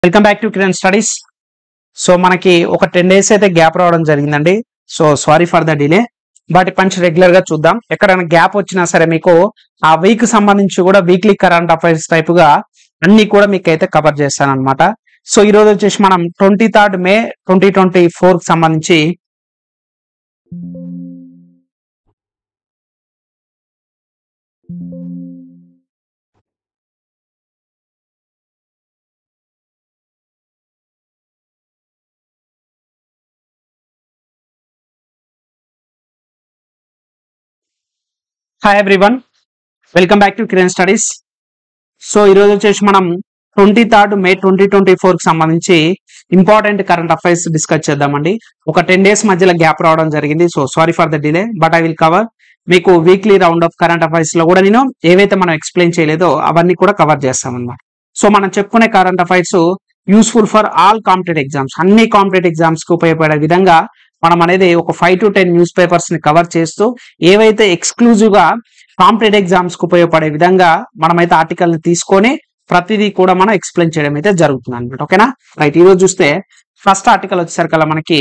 welcome back to Kiran studies so మనకి ఒక ten days అయితే గ్యాప్ రావడం జరిగిందండి so sorry for the delay వాటి పంచ్ రెగ్యులర్ గా చూద్దాం ఎక్కడైనా గ్యాప్ వచ్చినా సరే మీకు ఆ వీక్ సంబంధించి కూడా వీక్లీ కరెంట్ అఫైర్స్ టైప్ గా అన్ని కూడా మీకు అయితే కవర్ చేస్తాను అనమాట సో ఈ రోజు వచ్చేసి మనం twenty third May twenty twenty four కి సంబంధించి hi everyone welcome back to Kiran studies so ఈ రోజు వచ్చేసి మనం twenty third May twenty twenty four కి సంబంధించి ఇంపార్టెంట్ కరెంట్ అఫైర్స్ డిస్కస్ చేద్దామండి ఒక టెన్ డేస్ మధ్యలో గ్యాప్ రావడం జరిగింది so sorry for the delay but I will cover మీకు weekly round of current affairs లో కూడా నేను ఏవైతే మనం ఎక్స్ప్లెయిన్ చేయలేదో అవన్నీ కూడా కవర్ చేస్తాం అనమాట సో మనం చెప్పుకునే current affairs useful for all competitive exams అన్ని కాంపిటేటివ్ ఎగ్జామ్స్ కి ఉపయోగపడే విధంగా మనం అనేది ఒక five to ten newspapers ని కవర్ చేస్తూ ఏవైతే ఎక్స్క్లూజివ్ గా కాంపిటేటివ్ ఎగ్జామ్స్ కు ఉపయోగపడే విధంగా మనమైతే ఆర్టికల్ ని తీసుకొని ప్రతిదీ కూడా మనం ఎక్స్ప్లెయిన్ చేయడం అయితే జరుగుతుంది అనమాట ఓకేనా రైట్ ఈ రోజు చూస్తే ఫస్ట్ ఆర్టికల్ వచ్చేసరికల్లా మనకి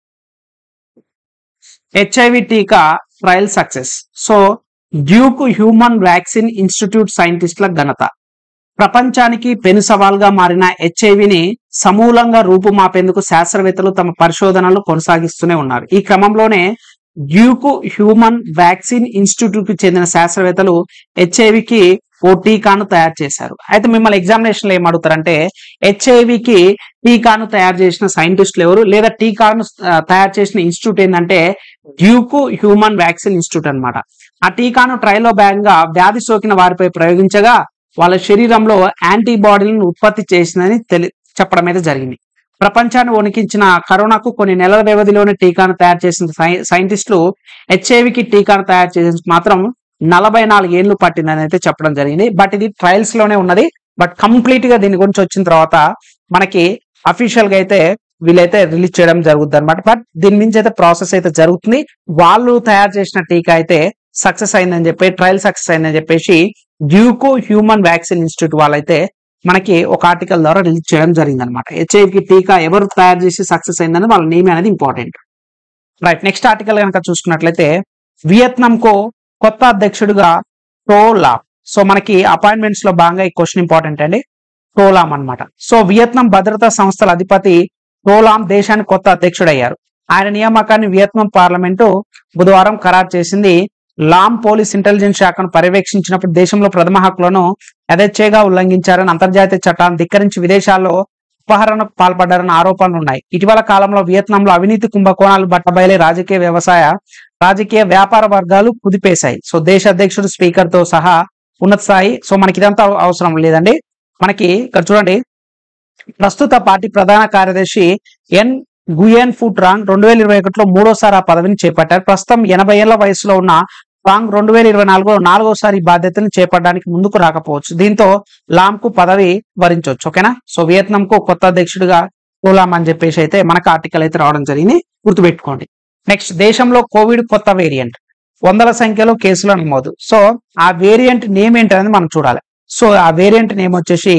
హెచ్ఐవి టీకా trial success so Duke human vaccine institute సైంటిస్టుల ఘనత ప్రపంచానికి పెను సవాల్గా మారిన హెచ్ఐవిని సమూలంగా రూపుమాపేందుకు శాస్త్రవేత్తలు తమ పరిశోధనలు కొనసాగిస్తూనే ఉన్నారు ఈ క్రమంలోనే డ్యూక్ హ్యూమన్ వ్యాక్సిన్ ఇన్స్టిట్యూట్ కు చెందిన శాస్త్రవేత్తలు హెచ్ఐవికి ఓ టీకాను తయారు చేశారు అయితే మిమ్మల్ని ఎగ్జామినేషన్ లో ఏం అడుగుతారంటే హెచ్ఐవికి టీకాను తయారు చేసిన సైంటిస్టులు ఎవరు లేదా టీకాను ఆ, తయారు చేసిన ఇన్స్టిట్యూట్ ఏంటంటే డ్యూక్ హ్యూమన్ వ్యాక్సిన్ ఇన్స్టిట్యూట్ అన్నమాట ఆ టీకాను ట్రయల్లో భాగంగా వ్యాధి సోకిన వారిపై ప్రయోగించగా వాళ్ళ శరీరంలో యాంటీబాడీలను ఉత్పత్తి చేసిందని తెలి చెప్పడం అయితే జరిగింది ప్రపంచాన్ని వణికించిన కరోనాకు కొన్ని నెలల వ్యవధిలోనే టీకాను తయారు చేసిన సై- సైంటిస్టులు హెచ్ఐవికి టీకాను తయారు చేసేందుకు మాత్రం నలభై నాలుగు ఏళ్లు పట్టిందని అయితే చెప్పడం జరిగింది బట్ ఇది ట్రయల్స్ లోనే ఉన్నది బట్ కంప్లీట్ గా దీని గురించి వచ్చిన తర్వాత మనకి అఫీషియల్ గా అయితే వీళ్ళైతే రిలీజ్ చేయడం జరుగుతుంది అనమాట బట్ దీని నుంచి అయితే ప్రాసెస్ అయితే జరుగుతుంది వాళ్ళు తయారు చేసిన టీకా అయితే సక్సెస్ అయిందని చెప్పి ట్రయల్ సక్సెస్ అయిందని చెప్పేసి డ్యూకో హ్యూమన్ వ్యాక్సిన్ ఇన్స్టిట్యూట్ వాళ్ళైతే మనకి ఒక ఆర్టికల్ ద్వారా రిలీజ్ చేయడం జరిగింది అనమాట హెచ్ఐవికి టీకా ఎవరు తయారు చేసి సక్సెస్ అయిందని వాళ్ళ నేమ్ అనేది ఇంపార్టెంట్ రైట్ నెక్స్ట్ ఆర్టికల్ కనుక చూసుకున్నట్లయితే వియత్నాం కో కొత్త అధ్యక్షుడిగా టోలామ్ సో మనకి అపాయింట్మెంట్స్ లో భాగంగా ఈ క్వశ్చన్ ఇంపార్టెంట్ అండి టోలామ్ అన్నమాట సో వియత్నాం భద్రతా సంస్థల అధిపతి టోలామ్ దేశానికి కొత్త అధ్యక్షుడయ్యారు ఆయన నియామకాన్ని వియత్నాం పార్లమెంటు బుధవారం ఖరారు చేసింది లామ్ పోలీస్ ఇంటెలిజెన్స్ శాఖను పర్యవేక్షించినప్పుడు దేశంలో ప్రథమ హక్కులను యథేచ్ఛగా ఉల్లంఘించారని అంతర్జాతీయ చట్టాన్ని ధిక్కరించి విదేశాల్లో అపహరణకు పాల్పడ్డారన్న ఆరోపణలు ఉన్నాయి ఇటీవల కాలంలో వియత్నాంలో అవినీతి కుంభకోణాలు బట్టబయలే రాజకీయ వ్యవసాయ రాజకీయ వ్యాపార వర్గాలు కుదిపేశాయి సో దేశ అధ్యక్షుడు స్పీకర్ తో సహా ఉన్నత స్థాయి సో మనకి ఇదంతా అవసరం లేదండి మనకి ఇక్కడ చూడండి ప్రస్తుత పార్టీ ప్రధాన కార్యదర్శి ఎన్ గుయన్ ఫుట్ రాంగ్ రెండు వేల ఇరవై ఒకటిలో మూడోసారి ఆ పదవిని చేపట్టారు ప్రస్తుతం ఎనభై ఏళ్ల వయసులో ఉన్న రాంగ్ రెండు వేల ఇరవై నాలుగులో నాలుగోసారి ఈ బాధ్యతను చేపట్టడానికి ముందుకు రాకపోవచ్చు దీంతో లామ్ కు పదవి వరించవచ్చు ఓకేనా సో వియత్నాం కు కొత్త అధ్యక్షుడిగా ఓలాం అని చెప్పేసి అయితే మనకు ఆర్టికల్ అయితే రావడం జరిగింది గుర్తుపెట్టుకోండి నెక్స్ట్ దేశంలో కోవిడ్ కొత్త వేరియంట్ వందల సంఖ్యలో కేసులు నమోదు సో ఆ వేరియంట్ నేమ్ ఏంటనేది మనం చూడాలి సో ఆ వేరియంట్ నేమ్ వచ్చేసి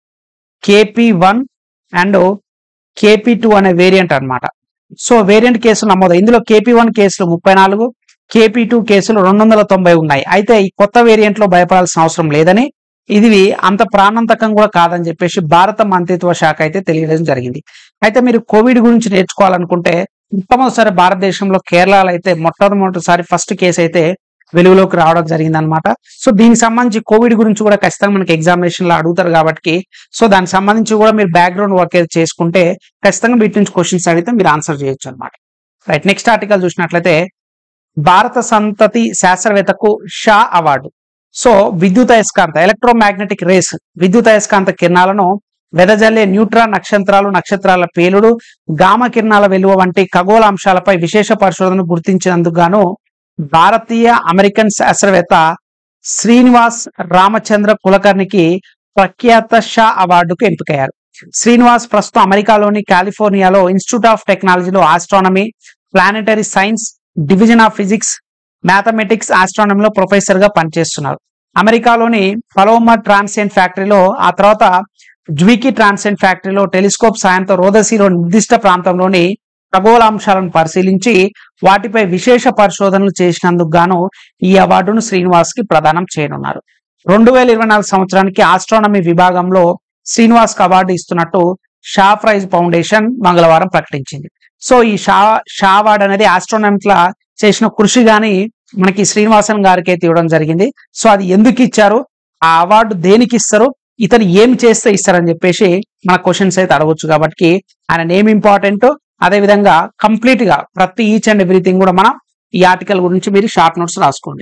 KP one and KP two అనే వేరియంట్ అన్నమాట సో వేరియంట్ కేసులు నమోదు ఇందులో కేపీ వన్ కేసులు ముప్పై నాలుగు కేపీ టూ కేసులు రెండు వందల తొంభై ఉన్నాయి అయితే ఈ కొత్త వేరియంట్ లో భయపడాల్సిన అవసరం లేదని ఇది అంత ప్రాణాంతకం కూడా కాదని చెప్పేసి భారత మంత్రిత్వ శాఖ అయితే తెలియడం జరిగింది అయితే మీరు కోవిడ్ గురించి నేర్చుకోవాలనుకుంటే మొట్టమొదటిసారి భారతదేశంలో కేరళలో అయితే మొట్టమొదటిసారి ఫస్ట్ కేసు అయితే వెలుగులోకి రావడం జరిగింది అనమాట సో దీనికి సంబంధించి కోవిడ్ గురించి కూడా ఖచ్చితంగా మనకి ఎగ్జామినేషన్ లో అడుగుతారు కాబట్టి సో దానికి సంబంధించి కూడా మీరు బ్యాక్గ్రౌండ్ వర్క్ అయితే చేసుకుంటే ఖచ్చితంగా వీటి నుంచి క్వశ్చన్స్ అడిగితే మీరు ఆన్సర్ చేయొచ్చు అనమాట రైట్ నెక్స్ట్ ఆర్టికల్ చూసినట్లయితే భారత సంతతి శాస్త్రవేత్తకు షా అవార్డు సో విద్యుత్ అయస్కాంత ఎలక్ట్రోమాగ్నెటిక్ రేస్ విద్యుత్ అయస్కాంత కిరణాలను వెదజల్లే న్యూట్రాన్ నక్షత్రాలు నక్షత్రాల పేలుడు గామ కిరణాల వెలువ వంటి ఖగోళ అంశాలపై విశేష పరిశోధన గుర్తించినందుకు గాను భారతీయ అమెరికన్ శాస్త్రవేత్త శ్రీనివాస్ రామచంద్ర కులకర్ణికి ప్రఖ్యాత షా అవార్డుకు ఎంపికయ్యారు శ్రీనివాస్ ప్రస్తుతం అమెరికాలోని కాలిఫోర్నియాలో ఇన్స్టిట్యూట్ ఆఫ్ టెక్నాలజీలో astronomy planetary science division of physics mathematics ఆస్ట్రానమీలో ప్రొఫెసర్ గా పనిచేస్తున్నారు అమెరికాలోని ఫలోమా ట్రాన్సియన్ ఫ్యాక్టరీలో ఆ తర్వాత జ్వికి ట్రాన్సెంట్ ఫ్యాక్టరీలో టెలిస్కోప్ సాయంతో రోదసీలో నిర్దిష్ట ప్రాంతంలోని ఖగోళాంశాలను పరిశీలించి వాటిపై విశేష పరిశోధనలు చేసినందుకు గాను ఈ అవార్డును శ్రీనివాస్ కి ప్రదానం చేయనున్నారు రెండు వేల ఇరవై నాలుగు సంవత్సరానికి ఆస్ట్రానమీ విభాగంలో శ్రీనివాస్ కి అవార్డు ఇస్తున్నట్టు షా ప్రైజ్ ఫౌండేషన్ మంగళవారం ప్రకటించింది సో ఈ షా షా అవార్డు అనేది ఆస్ట్రోనమిక్ల చేసిన కృషి గాని మనకి శ్రీనివాసన్ గారికి అయితే ఇవ్వడం జరిగింది సో అది ఎందుకు ఇచ్చారు ఆ అవార్డు దేనికి ఇస్తారు ఇతను ఏం చేస్తే ఇస్తారని చెప్పేసి మన క్వశ్చన్స్ అయితే అడగొచ్చు కాబట్టి ఆయన నేమ్ ఇంపార్టెంట్ అదే విధంగా కంప్లీట్ గా ప్రతి ఈచ్ అండ్ ఎవ్రీథింగ్ కూడా మనం ఈ ఆర్టికల్ గురించి మీరు షార్ట్ నోట్స్ రాసుకోండి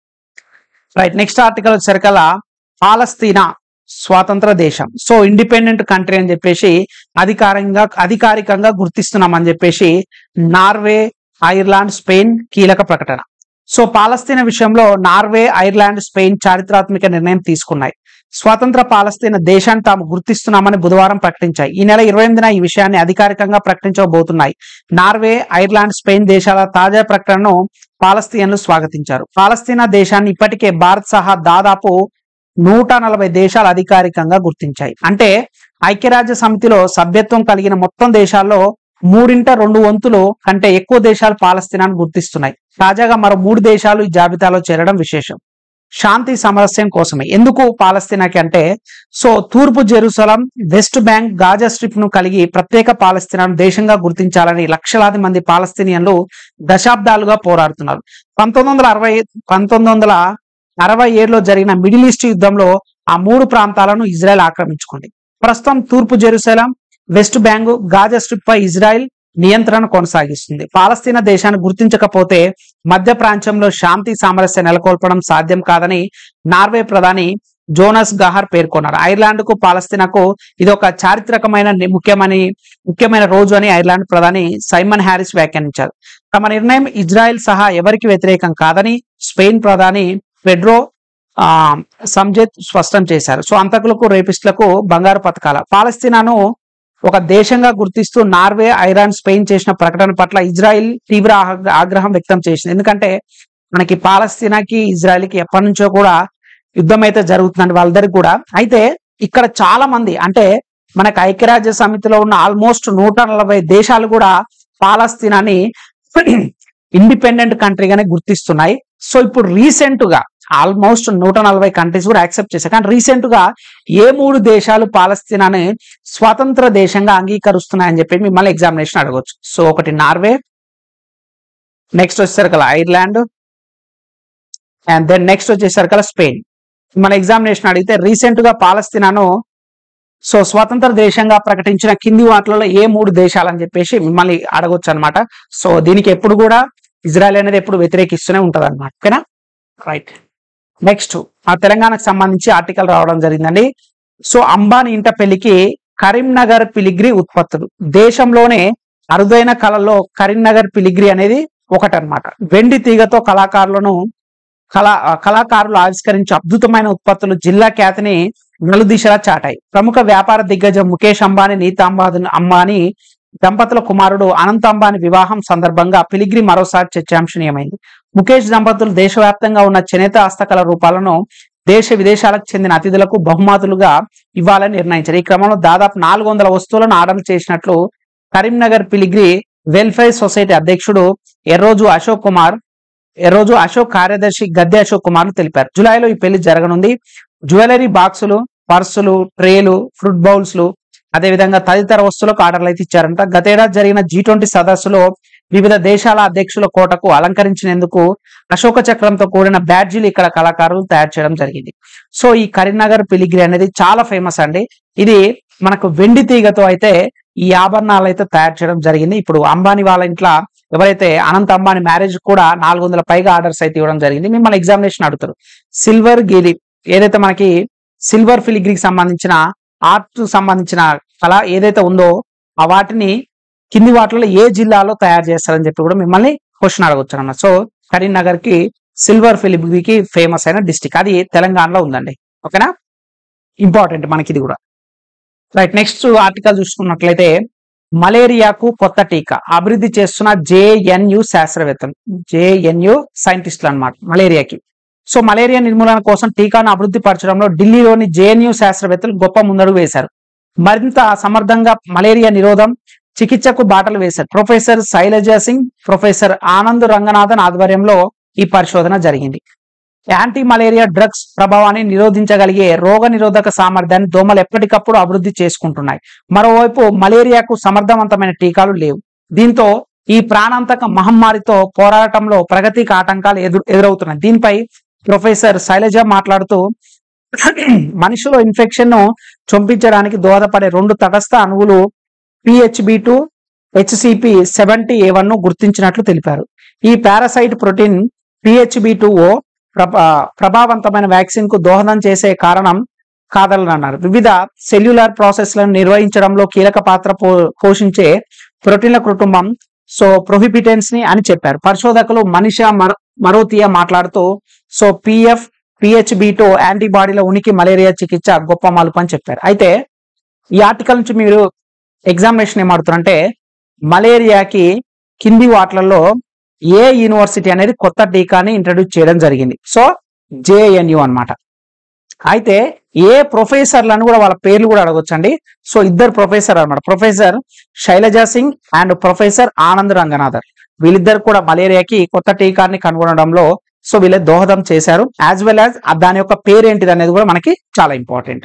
రైట్ నెక్స్ట్ ఆర్టికల్ వచ్చేసరికల్లా పాలస్తీనా స్వాతంత్ర దేశం సో ఇండిపెండెంట్ కంట్రీ అని చెప్పేసి అధికారంగా అధికారికంగా గుర్తిస్తున్నామని చెప్పేసి నార్వే ఐర్లాండ్ స్పెయిన్ కీలక ప్రకటన సో పాలస్తీనా విషయంలో నార్వే ఐర్లాండ్ స్పెయిన్ చారిత్రాత్మక నిర్ణయం తీసుకున్నాయి స్వతంత్ర పాలస్తీనా దేశాన్ని తాము గుర్తిస్తున్నామని బుధవారం ప్రకటించాయి ఈ నెల ఇరవై ఎనిమిదిన ఈ విషయాన్ని అధికారికంగా ప్రకటించబోతున్నాయి నార్వే ఐర్లాండ్ స్పెయిన్ దేశాల తాజా ప్రకటనను పాలస్తీన్లు స్వాగతించారు పాలస్తీనా దేశాన్ని ఇప్పటికే భారత్ సహా దాదాపు నూట నలభై దేశాలు అధికారికంగా గుర్తించాయి అంటే ఐక్యరాజ్య సమితిలో సభ్యత్వం కలిగిన మొత్తం దేశాల్లో మూడింట రెండు వంతులు కంటే ఎక్కువ దేశాలు పాలస్తీనాను గుర్తిస్తున్నాయి తాజాగా మరో మూడు దేశాలు ఈ జాబితాలో చేరడం విశేషం శాంతి సమరస్యం కోసమే ఎందుకు పాలస్తీనాకి అంటే సో తూర్పు Jerusalem West Bank Gaza strip ను కలిగి ప్రత్యేక పాలస్తీనాను దేశంగా గుర్తించాలని లక్షలాది మంది పాలస్తీనియన్లు దశాబ్దాలుగా పోరాడుతున్నారు పంతొమ్మిది వందల అరవై పంతొమ్మిది వందల అరవై ఏడులో జరిగిన మిడిల్ ఈస్ట్ యుద్ధంలో ఆ మూడు ప్రాంతాలను ఇజ్రాయెల్ ఆక్రమించుకుంది ప్రస్తుతం తూర్పు Jerusalem West Bank Gaza strip పై ఇజ్రాయెల్ నియంత్రణ కొనసాగిస్తుంది పాలస్తీనా దేశాన్ని గుర్తించకపోతే మధ్య ప్రాంతంలో శాంతి సామరస్య నెలకొల్పడం సాధ్యం కాదని నార్వే ప్రధాని జోనస్ గహార్ పేర్కొన్నారు ఐర్లాండ్ కు పాలస్తీనాకు ఇది ఒక చారిత్రకమైన ని- ముఖ్యమని ముఖ్యమైన రోజు అని ఐర్లాండ్ ప్రధాని సైమన్ హ్యారిస్ వ్యాఖ్యానించారు తమ నిర్ణయం ఇజ్రాయెల్ సహా ఎవరికి వ్యతిరేకం కాదని స్పెయిన్ ప్రధాని పెడ్రో ఆ సంజేత్ స్పష్టం చేశారు సో అంతకులకు రేపిస్టులకు బంగారు పథకాల పాలస్తీనాను ఒక దేశంగా గుర్తిస్తూ నార్వే ఐరాన్ స్పెయిన్ చేసిన ప్రకటన పట్ల ఇజ్రాయిల్ తీవ్ర ఆగ్ర- ఆగ్రహం వ్యక్తం చేసింది ఎందుకంటే మనకి పాలస్తీనాకి ఇజ్రాయెల్కి ఎప్పటి నుంచో కూడా యుద్ధం అయితే జరుగుతుందండి వాళ్ళిద్దరికి కూడా అయితే ఇక్కడ చాలా మంది అంటే మనకు ఐక్యరాజ్య సమితిలో ఉన్న ఆల్మోస్ట్ నూట నలభై దేశాలు కూడా పాలస్తీనాని ఇండిపెండెంట్ కంట్రీగానే గుర్తిస్తున్నాయి సో ఇప్పుడు రీసెంట్ గా ఆల్మోస్ట్ నూట నలభై కంట్రీస్ కూడా యాక్సెప్ట్ చేశాయి కానీ రీసెంట్ గా ఏ మూడు దేశాలు పాలస్తీనాని స్వతంత్ర దేశంగా అంగీకరిస్తున్నాయని చెప్పి మిమ్మల్ని ఎగ్జామినేషన్ అడగొచ్చు సో ఒకటి నార్వే నెక్స్ట్ వచ్చేసరికి ఐర్లాండ్ అండ్ దెన్ నెక్స్ట్ వచ్చేసరికి స్పెయిన్ మన ఎగ్జామినేషన్ అడిగితే రీసెంట్ గా పాలస్తీనాను సో స్వతంత్ర దేశంగా ప్రకటించిన కింది వాటిలలో ఏ మూడు దేశాలని చెప్పేసి మిమ్మల్ని అడగొచ్చు అనమాట సో దీనికి ఎప్పుడు కూడా ఇజ్రాయెల్ అనేది ఎప్పుడు వ్యతిరేకిస్తూనే ఉంటది అనమాట ఓకేనా రైట్ నెక్స్ట్ ఆ తెలంగాణకు సంబంధించి ఆర్టికల్ రావడం జరిగిందండి సో అంబానీ ఇంట పెళ్లికి కరీంనగర్ పిలిగ్రి ఉత్పత్తులు దేశంలోనే అరుదైన కళల్లో కరీంనగర్ పిలిగ్రి అనేది ఒకటన్నమాట వెండి తీగతో కళాకారులను కళా కళాకారులు ఆవిష్కరించే అద్భుతమైన ఉత్పత్తులు జిల్లా ఖ్యాతిని నలుదిశలా చాటాయి ప్రముఖ వ్యాపార దిగ్గజం ముఖేష్ అంబానీ నీతా అంబానీ అంబానీ దంపతుల కుమారుడు అనంత్ అంబానీ వివాహం సందర్భంగా పిలిగ్రి మరోసారి చర్చాంశనీయమైంది ముఖేష్ దంపతులు దేశవ్యాప్తంగా ఉన్న చేనేత హస్తకళ రూపాలను దేశ విదేశాలకు చెందిన అతిథులకు బహుమతులుగా ఇవ్వాలని నిర్ణయించారు ఈ క్రమంలో దాదాపు నాలుగు వందల వస్తువులను ఆర్డర్ చేసినట్లు కరీంనగర్ పిలిగ్రి వెల్ఫేర్ సొసైటీ అధ్యక్షుడు ఎర్రోజు అశోక్ కుమార్ ఎర్రోజు అశోక్ కార్యదర్శి గద్దె అశోక్ కుమార్ తెలిపారు జూలైలో ఈ పెళ్లి జరగనుంది జ్యువెలరీ బాక్సులు పర్సులు ట్రేలు ఫ్రూట్ బౌల్స్లు అదేవిధంగా తదితర వస్తువులకు ఆర్డర్లు అయితే ఇచ్చారంట గతేడాది జరిగిన జీ ట్వంటీ సదస్సులో వివిధ దేశాల అధ్యక్షుల కోటకు అలంకరించినందుకు అశోక చక్రంతో కూడిన బ్యాడ్జీలు ఇక్కడ కళాకారులు తయారు చేయడం జరిగింది సో ఈ కరీంనగర్ పిలిగ్రి అనేది చాలా ఫేమస్ అండి ఇది మనకు వెండి తీగతో అయితే ఈ ఆభరణాలు అయితే తయారు చేయడం జరిగింది ఇప్పుడు అంబానీ వాళ్ళ ఇంట్లో ఎవరైతే అనంత్ అంబానీ మ్యారేజ్ కూడా నాలుగు వందల పైగా ఆర్డర్స్ అయితే ఇవ్వడం జరిగింది మిమ్మల్ని ఎగ్జామినేషన్ అడుగుతారు సిల్వర్ గీలి ఏదైతే మనకి సిల్వర్ ఫిలిగ్రీకి సంబంధించిన ఆర్ట్ సంబంధించిన కళ ఏదైతే ఉందో ఆ వాటిని కింది వాటిలో ఏ జిల్లాలో తయారు చేస్తారని చెప్పి కూడా మిమ్మల్ని క్వశ్చన్ అడగొచ్చు అన్నమాట సో కరీంనగర్ కి సిల్వర్ ఫిలిగ్రీకి ఫేమస్ అయిన డిస్టిక్ అది తెలంగాణలో ఉందండి ఓకేనా ఇంపార్టెంట్ మనకి ఇది కూడా రైట్ నెక్స్ట్ ఆర్టికల్ చూసుకున్నట్లయితే మలేరియాకు కొత్త టీకా అభివృద్ధి చేస్తున్న జేఎన్యు శాస్త్రవేత్తలు జేఎన్యు సైంటిస్టులు అన్నమాట మలేరియాకి సో మలేరియా నిర్మూలన కోసం టీకాను అభివృద్ధి పరచడంలో ఢిల్లీలోని జేఎన్యు శాస్త్రవేత్తలు గొప్ప ముందడుగు వేశారు మరింత సమర్థంగా మలేరియా నిరోధం చికిత్సకు బాటలు వేశారు ప్రొఫెసర్ శైలజా సింగ్ ప్రొఫెసర్ ఆనంద్ రంగనాథన్ ఆధ్వర్యంలో ఈ పరిశోధన జరిగింది యాంటీ మలేరియా డ్రగ్స్ ప్రభావాన్ని నిరోధించగలిగే రోగ నిరోధక సామర్థ్యాన్ని దోమలు ఎప్పటికప్పుడు అభివృద్ధి చేసుకుంటున్నాయి మరోవైపు మలేరియాకు సమర్థవంతమైన టీకాలు లేవు దీంతో ఈ ప్రాణాంతక మహమ్మారితో పోరాటంలో ప్రగతికి ఆటంకాలు ఎదురు ఎదురవుతున్నాయి దీనిపై ప్రొఫెసర్ శైలజ మాట్లాడుతూ మనిషిలో ఇన్ఫెక్షన్ ను చొంపించడానికి దోహదపడే రెండు తటస్థ అణువులు PHB two HCP seventy A one ను గుర్తించినట్లు తెలిపారు ఈ పారాసైట్ ప్రోటీన్ పిహెచ్బి టూ ఓ ప్రభావవంతమైన వ్యాక్సిన్ కు దోహదం చేసే కారణం కాదని అన్నారు వివిధ సెల్యులార్ ప్రాసెస్లను నిర్వహించడంలో కీలక పాత్ర పో- పోషించే ప్రోటీన్ల కుటుంబం సో ప్రొహిబిటెన్స్ ని అని చెప్పారు పరిశోధకులు మనిషా మర మరోతియా మాట్లాడుతూ సో పిఎఫ్ పిహెచ్బి టూ యాంటీబాడీల ఉనికి మలేరియా చికిత్స గొప్ప మలుపు అని చెప్పారు అయితే ఈ ఆర్టికల్ నుంచి మీరు ఎగ్జామినేషన్ ఏమాడుతారంటే మలేరియాకి కింది వాటిలలో ఏ యూనివర్సిటీ అనేది కొత్త టీకాని ఇంట్రడ్యూస్ చేయడం జరిగింది సో జేఎన్యు అన్నమాట అయితే ఏ ప్రొఫెసర్లను కూడా వాళ్ళ పేర్లు కూడా అడగొచ్చండి సో ఇద్దరు ప్రొఫెసర్ అన్నమాట professor Shailaja Singh and professor Anand Ranganathar వీళ్ళిద్దరు కూడా మలేరియాకి కొత్త టీకాని కనుగొనడంలో సో వీళ్ళే దోహదం చేశారు యాజ్ వెల్ యాజ్ దాని యొక్క పేరు ఏంటిది అనేది కూడా మనకి చాలా ఇంపార్టెంట్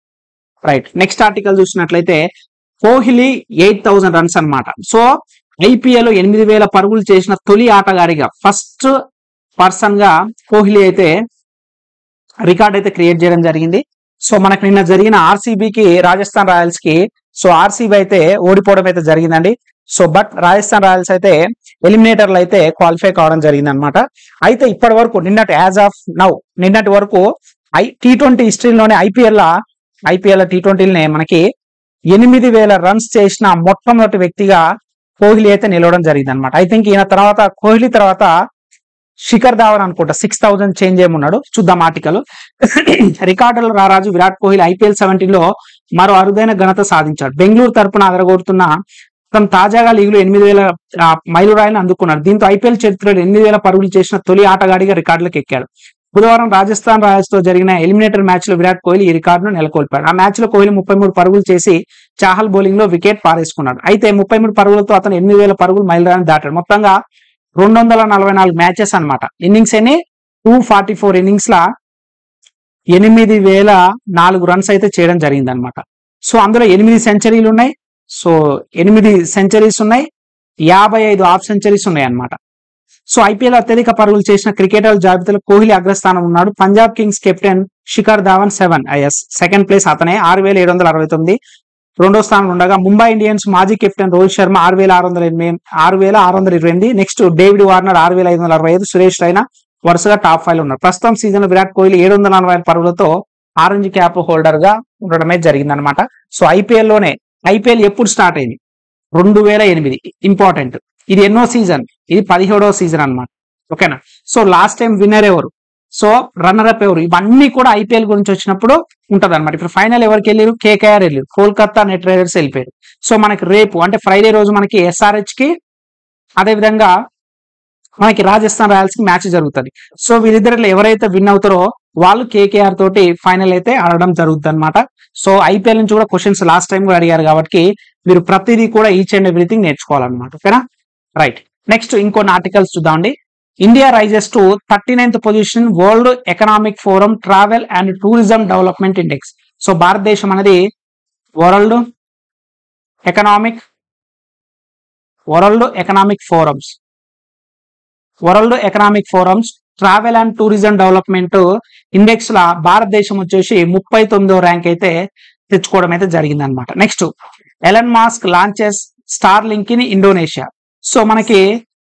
రైట్ నెక్స్ట్ ఆర్టికల్ చూసినట్లయితే కోహ్లీ ఎయిట్ థౌసండ్ రన్స్ అన్నమాట సో ఐపీఎల్ ఎనిమిది వేల పరుగులు చేసిన తొలి ఆటగాడిగా ఫస్ట్ పర్సన్ గా కోహ్లీ అయితే రికార్డ్ అయితే క్రియేట్ చేయడం జరిగింది సో మనకు నిన్న జరిగిన ఆర్సీబీకి రాజస్థాన్ రాయల్స్ కి సో ఆర్సీబీ అయితే ఓడిపోవడం అయితే జరిగిందండి సో బట్ రాజస్థాన్ రాయల్స్ అయితే ఎలిమినేటర్లు అయితే క్వాలిఫై కావడం జరిగింది అనమాట అయితే ఇప్పటి వరకు నిన్నటి యాజ్ ఆఫ్ నౌ నిన్నటి వరకు ఐ టీ ట్వంటీ హిస్టరీలోనే ఐపీఎల్ ఐపీఎల్ టీ ట్వంటీలనే మనకి ఎనిమిది వేల రన్స్ చేసిన మొట్టమొదటి వ్యక్తిగా కోహ్లీ అయితే నిలవడం జరిగింది అనమాట ఐ థింక్ ఈయన తర్వాత కోహ్లీ తర్వాత శిఖర్ ధావన్ అనుకుంటా సిక్స్ థౌసండ్ చేంజ్ ఏమున్నాడు చూద్దాం ఆర్టికల్ రికార్డుల రారాజు విరాట్ కోహ్లీ ఐపీఎల్ సెవెంటీన్ లో మరో అరుదైన ఘనత సాధించాడు బెంగళూరు తరపున అదరగొడుతున్న తను తాజాగా లీగులో ఎనిమిది వేల ఆ, మైలురాయిని అందుకున్నాడు దీంతో ఐపీఎల్ చరిత్రలో ఎనిమిది వేల పరుగులు చేసిన తొలి ఆటగాడిగా రికార్డులకు ఎక్కాడు బుధవారం రాజస్థాన్ రాయల్స్ తో జరిగిన ఎలిమినేటర్ మ్యాచ్ లో విరాట్ కోహ్లీ ఈ రికార్డును నెలకొల్పాడు ఆ మ్యాచ్ లో కోహ్లీ ముప్పై మూడు పరుగులు చేసి చాహల్ బౌలింగ్ లో వికెట్ పారేసుకున్నాడు అయితే ముప్పై మూడు పరుగులతో అతను ఎనిమిది వేల పరుగులు మైలురాయిని దాటాడు మొత్తంగా రెండు వందల నలభై నాలుగు మ్యాచెస్ అన్నమాట ఇన్నింగ్స్ ఎన్ని టూ ఫార్టీ ఫోర్ ఇన్నింగ్స్ లా ఎనిమిది వేల నాలుగు రన్స్ అయితే చేయడం జరిగింది అనమాట సో అందులో ఎనిమిది సెంచరీలు ఉన్నాయి సో ఎనిమిది సెంచరీస్ ఉన్నాయి యాభై ఐదు హాఫ్ సెంచరీస్ ఉన్నాయి అన్నమాట సో ఐపీఎల్ అత్యధిక పరుగులు చేసిన క్రికెటర్ల జాబితాలో కోహ్లీ అగ్రస్థానం ఉన్నాడు Punjab Kings captain Shikhar Dhawan seven is second place అతనే ఆరు వేల ఏడు వందల అరవై తొమ్మిది రెండో స్థానంలో ఉండగా ముంబై ఇండియన్స్ మాజీ కెప్టెన్ రోహిత్ శర్మ ఆరు వేల ఆరు వందల ఎనిమిది ఆరు వేల ఆరు వందల ఇరవై ఎనిమిది నెక్స్ట్ డేవిడ్ వార్నర్ ఆరు వేల ఐదు వందల అరవై ఐదు సురేష్ రైనా వరుసగా టాప్ ఫైవ్ లో ఉన్నారు ప్రస్తుతం సీజన్ లో విరాట్ కోహ్లీ ఏడు వందల నలభై ఐదు పరుగులతో ఆరెంజ్ క్యాప్ హోల్డర్ గా ఉండడమే జరిగిందనమాట సో ఐపీఎల్ లోనే ఐపీఎల్ ఎప్పుడు స్టార్ట్ అయింది రెండు వేల ఎనిమిది ఇంపార్టెంట్ ఇది ఎన్నో సీజన్ ఇది పదిహేడవ సీజన్ అన్నమాట ఓకేనా సో లాస్ట్ టైం విన్నర్ ఎవరు సో రన్నర్ అప్ ఎవరు ఇవన్నీ కూడా ఐపీఎల్ గురించి వచ్చినప్పుడు ఉంటది అనమాట ఇప్పుడు ఫైనల్ ఎవరికి వెళ్ళారు కేకేఆర్ వెళ్ళారు కోల్కతా నెట్ రైడర్స్ వెళ్ళిపోయారు సో మనకి రేపు అంటే ఫ్రైడే రోజు మనకి ఎస్ఆర్హెచ్ కి అదే విధంగా మనకి రాజస్థాన్ రాయల్స్ కి మ్యాచ్ జరుగుతుంది సో వీళ్ళిద్దరిలో ఎవరైతే విన్ అవుతారో వాళ్ళు కేకేఆర్ తోటి ఫైనల్ అయితే ఆడడం జరుగుతుంది అనమాట సో ఐపీఎల్ నుంచి కూడా క్వశ్చన్స్ లాస్ట్ టైం కూడా అడిగారు కాబట్టి మీరు ప్రతిదీ కూడా ఈచ్ అండ్ ఎవ్రీథింగ్ నేర్చుకోవాలన్నమాట ఓకేనా రైట్ నెక్స్ట్ ఇంకొన్ని ఆర్టికల్స్ చూద్దామండి India rises to thirty ninth position World Economic Forum travel and tourism development index so భారతదేశం అనేది World Economic World Economic Forums World Economic Forums travel and tourism development index లా భారతదేశం వచ్చేసి ముప్పై తొమ్మిదో rank అయితే తెచ్చుకోవడం అయితే జరిగింది అనమాట next Elon Musk launches Starlink in Indonesia so మనకి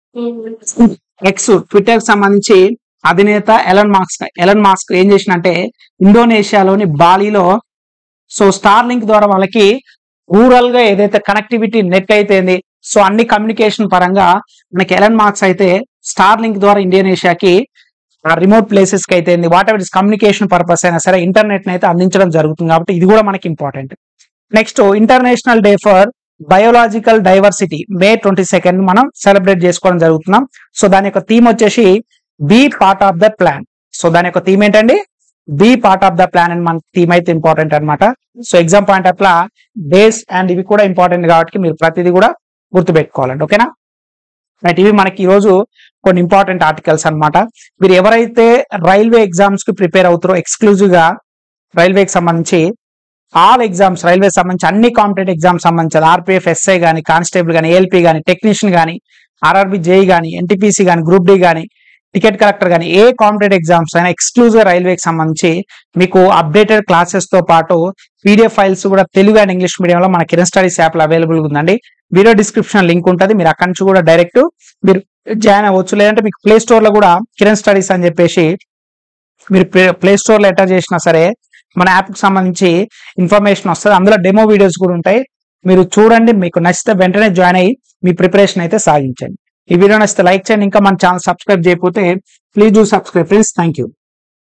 ఎక్స్ ట్విట్టర్ కి సంబంధించి అధినేత ఎలన్ మాస్క్ ఎలన్ మాస్క్ ఏం చేసినంటే ఇండోనేషియాలోని బాలీలో సో స్టార్ లింక్ ద్వారా వాళ్ళకి రూరల్ గా ఏదైతే కనెక్టివిటీ నెట్ అయితేంది సో అన్ని కమ్యూనికేషన్ పరంగా మనకి ఎలన్ మార్క్స్ అయితే స్టార్ లింక్ ద్వారా ఇండోనేషియాకి రిమోట్ ప్లేసెస్ కి అయితే whatever is communication purpose అయినా సరే ఇంటర్నెట్ అయితే అందించడం జరుగుతుంది కాబట్టి ఇది కూడా మనకి important next international day for biological diversity May twenty second మనం సెలబ్రేట్ చేసుకోవడం జరుగుతున్నాం సో దాని యొక్క థీమ్ వచ్చేసి be part of the plan so దాని యొక్క థీమ్ ఏంటండి be part of the plan and మన టీమ్ అయితే ఇంపార్టెంట్ అన్నమాట సో ఎగ్జామ్ పాయింట్ ఆఫ్ లా డేస్ అండ్ ఇవి కూడా ఇంపార్టెంట్ కాబట్టి మీరు ప్రతిదీ కూడా గుర్తుపెట్టుకోవాలండి ఓకేనా రైట్ ఇవి మనకి ఈ రోజు కొన్ని ఇంపార్టెంట్ ఆర్టికల్స్ అన్నమాట మీరు ఎవరైతే రైల్వే ఎగ్జామ్స్ కి ప్రిపేర్ అవుతారో ఎక్స్క్లూజివ్ గా రైల్వేకి సంబంధించి ఆల్ ఎగ్జామ్స్ రైల్వే సంబంధించి అన్ని కాంపిటేటివ్ ఎగ్జామ్స్ సంబంధించి ఆర్పిఎఫ్ ఎస్ఐ కానీ కానిస్టేబుల్ కానీ ఏఎల్పి కానీ టెక్నీషియన్ కానీ ఆర్ఆర్బి జేఈ కానీ ఎన్టీపీసీ కానీ గ్రూప్ డి కానీ టికెట్ కలెక్టర్ కానీ ఏ కాంపిటేటివ్ ఎగ్జామ్స్ అయినా ఎక్స్క్లూజివ్ రైల్వేకి సంబంధించి మీకు అప్డేటెడ్ క్లాసెస్ తో పాటు పీడిఎఫ్ ఫైల్స్ కూడా తెలుగు అండ్ ఇంగ్లీష్ మీడియంలో మన కిరణ్ స్టడీస్ యాప్ లో అవైలబుల్ ఉందండి వీడియో డిస్క్రిప్షన్ లింక్ ఉంటుంది మీరు అక్కడి నుంచి కూడా డైరెక్ట్ మీరు జాయిన్ అవ్వచ్చు లేదంటే మీకు ప్లే స్టోర్ లో కూడా కిరణ్ స్టడీస్ అని చెప్పేసి మీరు ప్లే స్టోర్ లో ఎంటర్ చేసినా సరే మన యాప్ కి సంబంధించి ఇన్ఫర్మేషన్ వస్తుంది అందులో డెమో వీడియోస్ కూడా ఉంటాయి మీరు చూడండి మీకు నచ్చితే వెంటనే జాయిన్ అయ్యి మీ ప్రిపరేషన్ అయితే సాగించండి ఈ వీడియో నచ్చితే లైక్ చేయండి ఇంకా మన ఛానల్ సబ్స్క్రైబ్ చేయకపోతే please do subscribe friends thank you